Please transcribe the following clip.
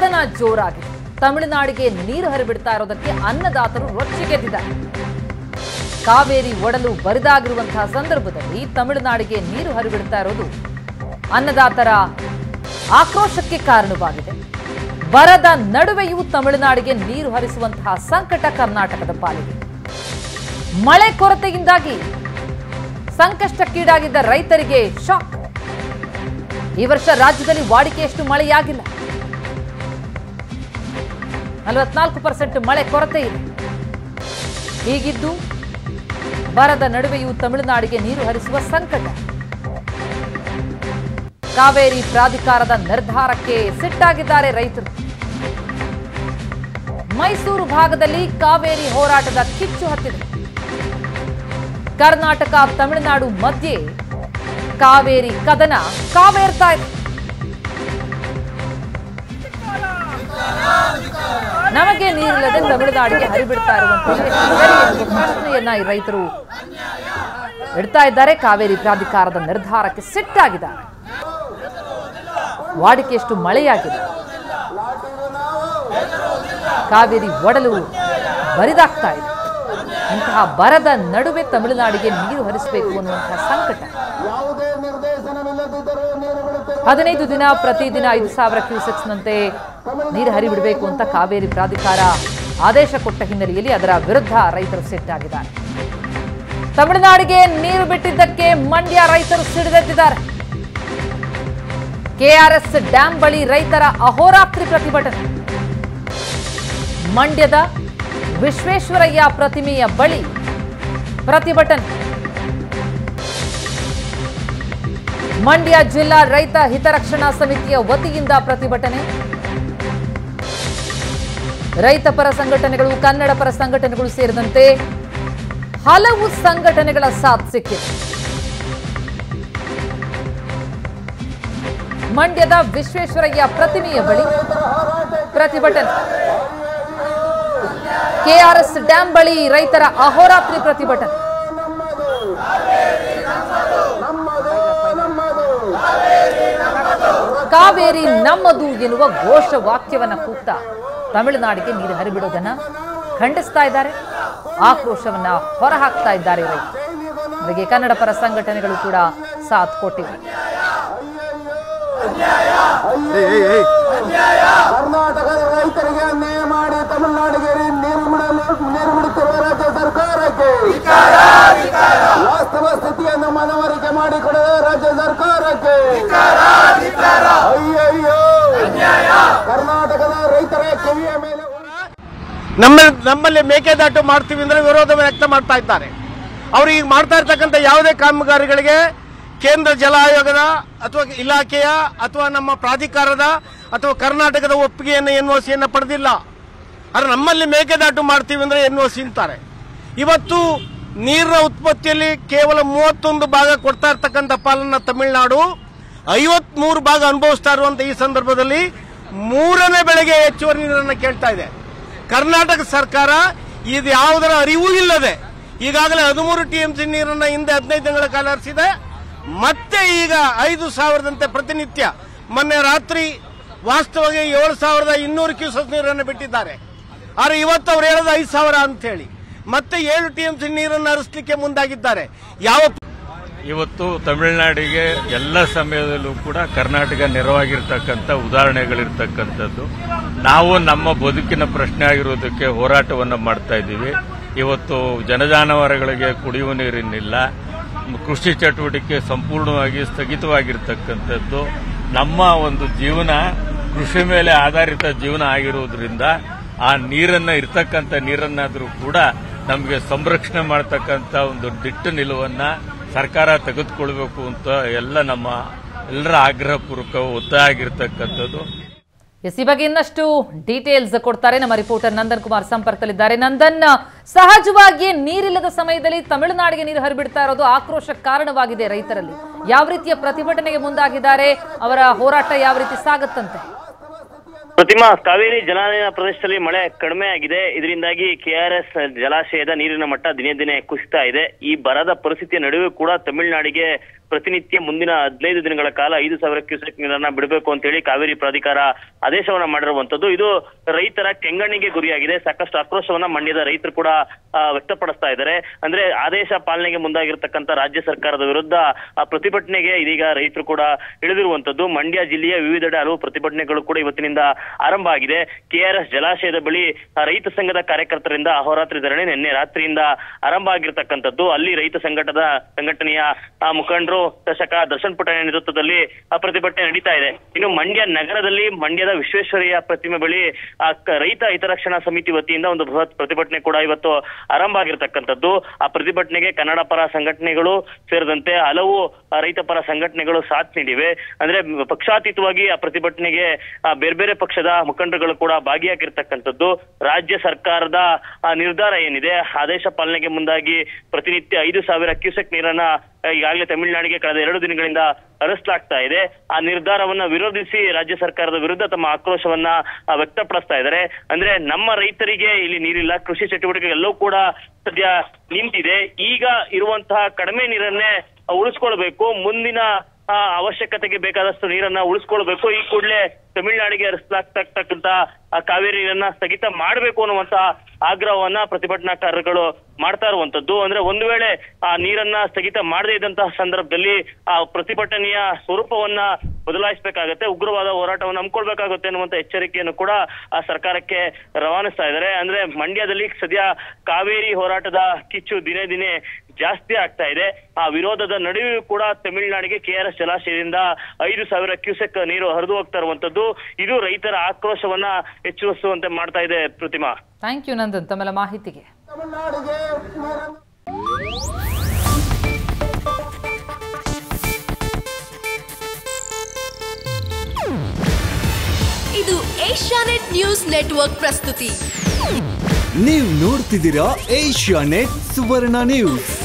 ಕದನ ಜೋರಾಗಿದೆ ತಮಿಳುನಾಡಿಗೆ ನೀರು ಹರಿಬಿಡ್ತಾ ಇರೋದಕ್ಕೆ ಅನ್ನದಾತರು ರೊಚ್ಚಿಗೆದ್ದಿದ್ದಾರೆ ಕಾವೇರಿ ಒಡಲು ಬರಿದಾಗಿರುವಂತಹ ಸಂದರ್ಭದಲ್ಲಿ ತಮಿಳುನಾಡಿಗೆ ನೀರು ಹರಿಬಿಡ್ತಾ ಇರೋದು ಅನ್ನದಾತರ ಆಕ್ರೋಶಕ್ಕೆ ಕಾರಣವಾಗಿದೆ ಬರದ ನಡುವೆಯೂ ತಮಿಳುನಾಡಿಗೆ ನೀರು ಹರಿಸುವಂತಹ ಸಂಕಟ ಕರ್ನಾಟಕದ ಪಾಲಿಗೆ ಮಳೆ ಕೊರತೆಯಿಂದಾಗಿ ಸಂಕಷ್ಟಕ್ಕೀಡಾಗಿದ್ದ ರೈತರಿಗೆ ಶಾಕ್ ಈ ವರ್ಷ ರಾಜ್ಯದಲ್ಲಿ ವಾಡಿಕೆಯಷ್ಟು ಮಳೆಯಾಗಿಲ್ಲ ನಲವತ್ನಾಲ್ಕು ಪರ್ಸೆಂಟ್ ಮಳೆ ಕೊರತೆ ಇದೆ ಹೀಗಿದ್ದು ಬರದ ನಡುವೆಯೂ ತಮಿಳುನಾಡಿಗೆ ನೀರು ಹರಿಸುವ ಸಂಕಟ ಕಾವೇರಿ ಪ್ರಾಧಿಕಾರದ ನಿರ್ಧಾರಕ್ಕೆ ಸಿಟ್ಟಾಗಿದ್ದಾರೆ ರೈತರು ಮೈಸೂರು ಭಾಗದಲ್ಲಿ ಕಾವೇರಿ ಹೋರಾಟದ ಕಿಚ್ಚು ಹತ್ತಿದೆ ಕರ್ನಾಟಕ ತಮಿಳುನಾಡು ಮಧ್ಯೆ ಕಾವೇರಿ ಕದನ ಕಾವೇರ್ತಾ ಇದೆ ನಮಗೆ ನೀರಿಲ್ಲದೆ ತಮಿಳುನಾಡಿಗೆ ಹರಿಬಿಡ್ತಾ ಇರುವಂತಹ ಪ್ರಶ್ನೆಯನ್ನ ಈ ರೈತರು ಇಡ್ತಾ ಇದ್ದಾರೆ ಕಾವೇರಿ ಪ್ರಾಧಿಕಾರದ ನಿರ್ಧಾರಕ್ಕೆ ಸಿಟ್ಟಾಗಿದ್ದಾರೆ ವಾಡಿಕೆಯಷ್ಟು ಮಳೆಯಾಗಿದೆ ಕಾವೇರಿ ಒಡಲು ಬರಿದಾಗ್ತಾ ಇದೆ ಇಂತಹ ಬರದ ನಡುವೆ ತಮಿಳುನಾಡಿಗೆ ನೀರು ಹರಿಸಬೇಕು ಅನ್ನುವಂತಹ ಸಂಕಟ ಯಾವುದೇ ನಿರ್ದೇಶನವಿಲ್ಲದಿದ್ದರೂ ನೀರು ಬಿಡುತ್ತಿರುವ ಹದಿನೈದು ದಿನ ಪ್ರತಿದಿನ ಐದು ಸಾವಿರ ಕ್ಯೂಸೆಕ್ಸ್ನಂತೆ ನೀರು ಹರಿಬಿಡಬೇಕು ಅಂತ ಕಾವೇರಿ ಪ್ರಾಧಿಕಾರ ಆದೇಶ ಕೊಟ್ಟ ಹಿನ್ನೆಲೆಯಲ್ಲಿ ಅದರ ವಿರುದ್ಧ ರೈತರು ಸಿಟ್ಟಾಗಿದ್ದಾರೆ ತಮಿಳುನಾಡಿಗೆ ನೀರು ಬಿಟ್ಟಿದ್ದಕ್ಕೆ ಮಂಡ್ಯ ರೈತರು ಸಿಡಿದೆದ್ದಿದ್ದಾರೆ ಕೆಆರ್ಎಸ್ ಡ್ಯಾಂ ಬಳಿ ರೈತರ ಅಹೋರಾತ್ರಿ ಪ್ರತಿಭಟನೆ ಮಂಡ್ಯದ ವಿಶ್ವೇಶ್ವರಯ್ಯ ಪ್ರತಿಮೆಯ ಬಳಿ ಪ್ರತಿಭಟನೆ ಮಂಡ್ಯ ಜಿಲ್ಲಾ ರೈತ ಹಿತರಕ್ಷಣಾ ಸಮಿತಿಯ ವತಿಯಿಂದ ಪ್ರತಿಭಟನೆ ರೈತ ಪರ ಸಂಘಟನೆಗಳು ಕನ್ನಡ ಪರ ಸಂಘಟನೆಗಳು ಸೇರಿದಂತೆ ಹಲವು ಸಂಘಟನೆಗಳ ಸಾಥ್ ಸಿಕ್ಕಿದೆ ಮಂಡ್ಯದ ವಿಶ್ವೇಶ್ವರಯ್ಯ ಪ್ರತಿಮೆಯ ಬಳಿ ಪ್ರತಿಭಟನೆ ಕೆಆರ್ಎಸ್ ಡ್ಯಾಂ ಬಳಿ ರೈತರ ಅಹೋರಾತ್ರಿ ಪ್ರತಿಭಟನೆ ನಮ್ಮದು ನಮ್ಮದು ಕಾವೇರಿ ನಮ್ಮದು ಎನ್ನುವ ಘೋಷ ವಾಕ್ಯವನ್ನ ಕೂಗ್ತಾ ತಮಿಳುನಾಡಿಗೆ ನೀರು ಹರಿಬಿಡೋದನ್ನ ಖಂಡಿಸ್ತಾ ಇದ್ದಾರೆ ಆಕ್ರೋಶವನ್ನ ಹೊರಹಾಕ್ತಾ ಇದ್ದಾರೆ ರೈತರು ಅವರಿಗೆ ಕನ್ನಡ ಪರ ಸಂಘಟನೆಗಳು ಕೂಡ ಸಾಥ್ ಕೊಟ್ಟಿವೆ ಕರ್ನಾಟಕದ ರೈತರಿಗೆ ಅನ್ಯಾಯ ಮಾಡಿ ತಮಿಳುನಾಡಿಗೆ ನೀರು ಬಿಡಲು ನೀರು ಬಿಡುತ್ತಿರುವ ರಾಜ್ಯ ಸರ್ಕಾರಕ್ಕೆ ವಾಸ್ತವ ಸ್ಥಿತಿಯನ್ನು ಮನವರಿಕೆ ಮಾಡಿಕೊಡದ ರಾಜ್ಯ ಸರ್ಕಾರಕ್ಕೆ ಅಯ್ಯಯ್ಯೋ ಕರ್ನಾಟಕದ ರೈತರ ಕಿವಿಯ ಮೇಲೆ ನಮ್ಮ ನಮ್ಮಲ್ಲಿ ಮೇಕೆದಾಟು ಮಾಡ್ತೀವಿ ಅಂದ್ರೆ ವಿರೋಧ ವ್ಯಕ್ತ ಮಾಡ್ತಾ ಇದ್ದಾರೆ ಅವರು ಈಗ ಮಾಡ್ತಾ ಇರ್ತಕ್ಕಂಥ ಯಾವುದೇ ಕಾಮಗಾರಿಗಳಿಗೆ ಕೇಂದ್ರ ಜಲ ಆಯೋಗದ ಅಥವಾ ಇಲಾಖೆಯ ಅಥವಾ ನಮ್ಮ ಪ್ರಾಧಿಕಾರದ ಅಥವಾ ಕರ್ನಾಟಕದ ಒಪ್ಪಿಗೆಯನ್ನು ಎನ್ ಒ ಸಿಯನ್ನು ಪಡೆದಿಲ್ಲ ಆದ್ರೆ ನಮ್ಮಲ್ಲಿ ಮೇಕೆದಾಟು ಮಾಡ್ತೀವಿ ಅಂದ್ರೆ ಎನ್ ಒ ಸಿ ಅಂತಾರೆ ಇವತ್ತು ನೀರಿನ ಉತ್ಪತ್ತಿಯಲ್ಲಿ ಕೇವಲ ಮೂವತ್ತೊಂದು ಭಾಗ ಕೊಡ್ತಾ ಇರ್ತಕ್ಕಂಥ ಪಾಲನ್ನ ತಮಿಳುನಾಡು ಐವತ್ಮೂರು ಭಾಗ ಅನುಭವಿಸ್ತಾ ಇರುವಂತ ಈ ಸಂದರ್ಭದಲ್ಲಿ ಮೂರನೇ ಬೆಳೆಗೆ ಹೆಚ್ಚುವರಿ ನೀರನ್ನು ಕೇಳ್ತಾ ಇದೆ ಕರ್ನಾಟಕ ಸರ್ಕಾರ ಇದು ಯಾವುದರ ಅರಿವು ಇಲ್ಲದೆ ಈಗಾಗಲೇ ಹದಿಮೂರು ಟಿಎಂಸಿ ನೀರನ್ನ ಹಿಂದೆ ಹದಿನೈದು ತಿಂಗಳ ಕಾಲ ಹರಿಸಿದೆ ಮತ್ತೆ ಈಗ ಐದು ಸಾವಿರದಂತೆ ಪ್ರತಿನಿತ್ಯ ಮೊನ್ನೆ ರಾತ್ರಿ ವಾಸ್ತವವಾಗಿ ಏಳು ಸಾವಿರದ ಇನ್ನೂರು ಕ್ಯೂಸಸ್ ನೀರನ್ನು ಬಿಟ್ಟಿದ್ದಾರೆ ಆದ್ರೆ ಇವತ್ತು ಅವ್ರು ಹೇಳೋದು ಐದು ಸಾವಿರ ಅಂತ ಹೇಳಿ ಮತ್ತೆ ಏಳು ಟಿಎಂಸಿ ನೀರನ್ನು ಹರಿಸಲಿಕ್ಕೆ ಮುಂದಾಗಿದ್ದಾರೆ ಯಾವ ಇವತ್ತು ತಮಿಳುನಾಡಿಗೆ ಎಲ್ಲ ಸಮಯದಲ್ಲೂ ಕೂಡ ಕರ್ನಾಟಕ ನೆರವಾಗಿರ್ತಕ್ಕಂಥ ಉದಾಹರಣೆಗಳಿರ್ತಕ್ಕಂಥದ್ದು ನಾವು ನಮ್ಮ ಬದುಕಿನ ಪ್ರಶ್ನೆ ಆಗಿರೋದಕ್ಕೆ ಹೋರಾಟವನ್ನು ಮಾಡ್ತಾ ಇದ್ದೀವಿ ಇವತ್ತು ಜನಜಾನುವಾರುಗಳಿಗೆ ಕುಡಿಯುವ ನೀರಿನಿಲ್ಲ ಕೃಷಿ ಚಟುವಟಿಕೆ ಸಂಪೂರ್ಣವಾಗಿ ಸ್ಥಗಿತವಾಗಿರ್ತಕ್ಕಂಥದ್ದು ನಮ್ಮ ಒಂದು ಜೀವನ ಕೃಷಿ ಮೇಲೆ ಆಧಾರಿತ ಜೀವನ ಆಗಿರುವುದರಿಂದ ಆ ನೀರನ್ನ ಇರ್ತಕ್ಕಂಥ ನೀರನ್ನಾದರೂ ಕೂಡ ನಮಗೆ ಸಂರಕ್ಷಣೆ ಮಾಡತಕ್ಕಂಥ ಒಂದು ದಿಟ್ಟ ನಿಲುವನ್ನ ಸರ್ಕಾರ ತೆಗೆದುಕೊಳ್ಬೇಕು ಅಂತ ಎಲ್ಲ ನಮ್ಮ ಎಲ್ಲರ ಆಗ್ರಹಪೂರ್ವಕ ಒತ್ತಾಯ ಆಗಿರ್ತಕ್ಕಂಥದ್ದು ಎಸ್ ಈ ಬಗ್ಗೆ ಇನ್ನಷ್ಟು ಡೀಟೇಲ್ಸ್ ಕೊಡ್ತಾರೆ ನಮ್ಮ ರಿಪೋರ್ಟರ್ ನಂದನ್ ಕುಮಾರ್ ಸಂಪರ್ಕದಲ್ಲಿದ್ದಾರೆ ನಂದನ್ ಸಹಜವಾಗಿಯೇ ನೀರಿಲ್ಲದ ಸಮಯದಲ್ಲಿ ತಮಿಳುನಾಡಿಗೆ ನೀರು ಹರಿಬಿಡ್ತಾ ಇರೋದು ಆಕ್ರೋಶ ಕಾರಣವಾಗಿದೆ ರೈತರಲ್ಲಿ ಯಾವ ರೀತಿಯ ಪ್ರತಿಭಟನೆಗೆ ಮುಂದಾಗಿದ್ದಾರೆ ಅವರ ಹೋರಾಟ ಯಾವ ರೀತಿ ಸಾಗುತ್ತಂತೆ ಪ್ರತಿಮಾ ಕಾವೇರಿ ಜಲಾನಯನ ಪ್ರದೇಶದಲ್ಲಿ ಮಳೆ ಕಡಿಮೆ ಆಗಿದೆ ಇದರಿಂದಾಗಿ ಕೆಆರ್ಎಸ್ ಜಲಾಶಯದ ನೀರಿನ ಮಟ್ಟ ದಿನೇ ದಿನೇ ಕುಸಿತಾ ಇದೆ ಈ ಬರದ ಪರಿಸ್ಥಿತಿಯ ನಡುವೆ ಕೂಡ ತಮಿಳುನಾಡಿಗೆ ಪ್ರತಿನಿತ್ಯ ಮುಂದಿನ ಹದಿನೈದು ದಿನಗಳ ಕಾಲ ಐದು ಸಾವಿರ ಕ್ಯೂಸೆಕ್ ನೀರನ್ನ ಬಿಡಬೇಕು ಅಂತ ಹೇಳಿ ಕಾವೇರಿ ಪ್ರಾಧಿಕಾರ ಆದೇಶವನ್ನ ಮಾಡಿರುವಂತದ್ದು ಇದು ರೈತರ ಕೆಂಗಣ್ಣಿಗೆ ಗುರಿಯಾಗಿದೆ ಸಾಕಷ್ಟು ಆಕ್ರೋಶವನ್ನ ಮಂಡ್ಯದ ರೈತರು ಕೂಡ ಆ, ವ್ಯಕ್ತಪಡಿಸ್ತಾ ಇದ್ದಾರೆ ಅಂದ್ರೆ ಆದೇಶ ಪಾಲನೆಗೆ ಮುಂದಾಗಿರ್ತಕ್ಕಂಥ ರಾಜ್ಯ ಸರ್ಕಾರದ ವಿರುದ್ಧ ಆ ಪ್ರತಿಭಟನೆಗೆ ಇದೀಗ ರೈತರು ಕೂಡ ಇಳಿದಿರುವಂತದ್ದು ಮಂಡ್ಯ ಜಿಲ್ಲೆಯ ವಿವಿಧೆಡೆ ಹಲವು ಪ್ರತಿಭಟನೆಗಳು ಕೂಡ ಇವತ್ತಿನಿಂದ ಆರಂಭ ಆಗಿದೆ ಕೆಆರ್ಎಸ್ ಜಲಾಶಯದ ಬಳಿ ಆ, ರೈತ ಸಂಘದ ಕಾರ್ಯಕರ್ತರಿಂದ ಅಹೋರಾತ್ರಿ ಧರಣಿ ನಿನ್ನೆ ರಾತ್ರಿಯಿಂದ ಆರಂಭ ಆಗಿರ್ತಕ್ಕಂಥದ್ದು ಅಲ್ಲಿ ರೈತ ಸಂಘಟದ ಸಂಘಟನೆಯ ಆ, ಮುಖಂಡರು ಶಾಸಕ ದರ್ಶನ್ ಪುಟ್ಟಣ್ಣ ನೇತೃತ್ವದಲ್ಲಿ ಆ ಪ್ರತಿಭಟನೆ ನಡೀತಾ ಇದೆ ಇನ್ನು ಮಂಡ್ಯ ನಗರದಲ್ಲಿ ಮಂಡ್ಯದ ವಿಶ್ವೇಶ್ವರಯ್ಯ ಪ್ರತಿಮೆ ಬಳಿ ಆ, ಕ- ರೈತ ಹಿತರಕ್ಷಣಾ ಸಮಿತಿ ವತಿಯಿಂದ ಒಂದು ಬೃಹತ್ ಪ್ರತಿಭಟನೆ ಕೂಡ ಇವತ್ತು ಆರಂಭ ಆಗಿರ್ತಕ್ಕಂಥದ್ದು ಆ ಪ್ರತಿಭಟನೆಗೆ ಕನ್ನಡ ಪರ ಸಂಘಟನೆಗಳು ಸೇರಿದಂತೆ ಹಲವು ಆ, ರೈತ ಪರ ಸಂಘಟನೆಗಳು ಸಾಥ್ ನೀಡಿವೆ ಅಂದ್ರೆ ಮ್, ಪಕ್ಷಾತೀತವಾಗಿ ಆ ಪ್ರತಿಭಟನೆಗೆ ಆ, ಬೇರೆ ಬೇರೆ ಪಕ್ಷದ ಮುಖಂಡರುಗಳು ಕೂಡ ಭಾಗಿಯಾಗಿರ್ತಕ್ಕಂಥದ್ದು ರಾಜ್ಯ ಸರ್ಕಾರದ ಆ, ನಿರ್ಧಾರ ಏನಿದೆ ಆದೇಶ ಪಾಲನೆಗೆ ಮುಂದಾಗಿ ಪ್ರತಿನಿತ್ಯ ಐದು ಸಾವಿರ ಕ್ಯೂಸೆಕ್ ನೀರನ್ನ ಆ, ಈಗಾಗಲೇ ತಮಿಳುನಾಡಿಗೆ ಕಳೆದ ಎರಡು ದಿನಗಳಿಂದ ಹರಿಸಲಾಗ್ತಾ ಇದೆ ಆ ನಿರ್ಧಾರವನ್ನ ವಿರೋಧಿಸಿ ರಾಜ್ಯ ಸರ್ಕಾರದ ವಿರುದ್ಧ ತಮ್ಮ ಆಕ್ರೋಶವನ್ನ ಆ, ವ್ಯಕ್ತಪಡಿಸ್ತಾ ಇದ್ದಾರೆ ಅಂದ್ರೆ ನಮ್ಮ ರೈತರಿಗೆ ಇಲ್ಲಿ ನೀರಿಲ್ಲ ಕೃಷಿ ಚಟುವಟಿಕೆ ಎಲ್ಲವೂ ಕೂಡ ಸದ್ಯ ನಿಂತಿದೆ ಈಗ ಇರುವಂತಹ ಕಡಿಮೆ ನೀರನ್ನೇ ಉಳಿಸ್ಕೊಳ್ಬೇಕು ಮುಂದಿನ ಆ, ಅವಶ್ಯಕತೆಗೆ ಬೇಕಾದಷ್ಟು ನೀರನ್ನ ಉಳಿಸ್ಕೊಳ್ಬೇಕು ಈ ಕೂಡಲೇ ತಮಿಳುನಾಡಿಗೆ ಹರಿಸಲಾಗ್ತಕ್ಕಂತ ಆ ಕಾವೇರಿ ನೀರನ್ನ ಸ್ಥಗಿತ ಮಾಡಬೇಕು ಅನ್ನುವಂತ ಆಗ್ರಹವನ್ನ ಪ್ರತಿಭಟನಾಕಾರರುಗಳು ಮಾಡ್ತಾ ಇರುವಂತದ್ದು ಅಂದ್ರೆ ಒಂದು ವೇಳೆ ಆ ನೀರನ್ನ ಸ್ಥಗಿತ ಮಾಡದೇ ಇದ್ದಂತಹ ಸಂದರ್ಭದಲ್ಲಿ ಆ ಪ್ರತಿಭಟನೆಯ ಸ್ವರೂಪವನ್ನ ಬದಲಾಯಿಸಬೇಕಾಗತ್ತೆ ಉಗ್ರವಾದ ಹೋರಾಟವನ್ನು ಹಮ್ಮಿಕೊಳ್ಬೇಕಾಗುತ್ತೆ ಅನ್ನುವಂತ ಎಚ್ಚರಿಕೆಯನ್ನು ಕೂಡ ಆ ಸರ್ಕಾರಕ್ಕೆ ರವಾನಿಸ್ತಾ ಇದ್ದಾರೆ ಅಂದ್ರೆ ಮಂಡ್ಯದಲ್ಲಿ ಸದ್ಯ ಕಾವೇರಿ ಹೋರಾಟದ ಕಿಚ್ಚು ದಿನೇ ದಿನೇ ಜಾಸ್ತಿ ಆಗ್ತಾ ಇದೆ ಆ ವಿರೋಧದ ನಡುವೆಯೂ ಕೂಡ ತಮಿಳುನಾಡಿಗೆ ಕೆಆರ್ಎಸ್ ಜಲಾಶಯದಿಂದ ಐದು ಸಾವಿರ ಕ್ಯೂಸೆಕ್ ನೀರು ಹರಿದು ಹೋಗ್ತಾ ಇರುವಂತದ್ದು ಇದು ರೈತರ ಆಕ್ರೋಶವನ್ನ ಹೆಚ್ಚಿಸುವಂತೆ ಮಾಡ್ತಾ ಇದೆ ಪ್ರತಿಮಾ ಥ್ಯಾಂಕ್ ಯು ನಂದನ್ ತಮ್ಮೆಲ್ಲ ಮಾಹಿತಿಗೆ ತಮಿಳುನಾಡಿಗೆ ನೀರನ್ನು ಇದು ಏಷ್ಯಾನೆಟ್ ನ್ಯೂಸ್ ನೆಟ್ವರ್ಕ್ ಪ್ರಸ್ತುತಿ ನೀವು ನೋಡ್ತಿದ್ದೀರಾ ಏಷ್ಯಾ ನೆಟ್ ಸುವರ್ಣ ನ್ಯೂಸ್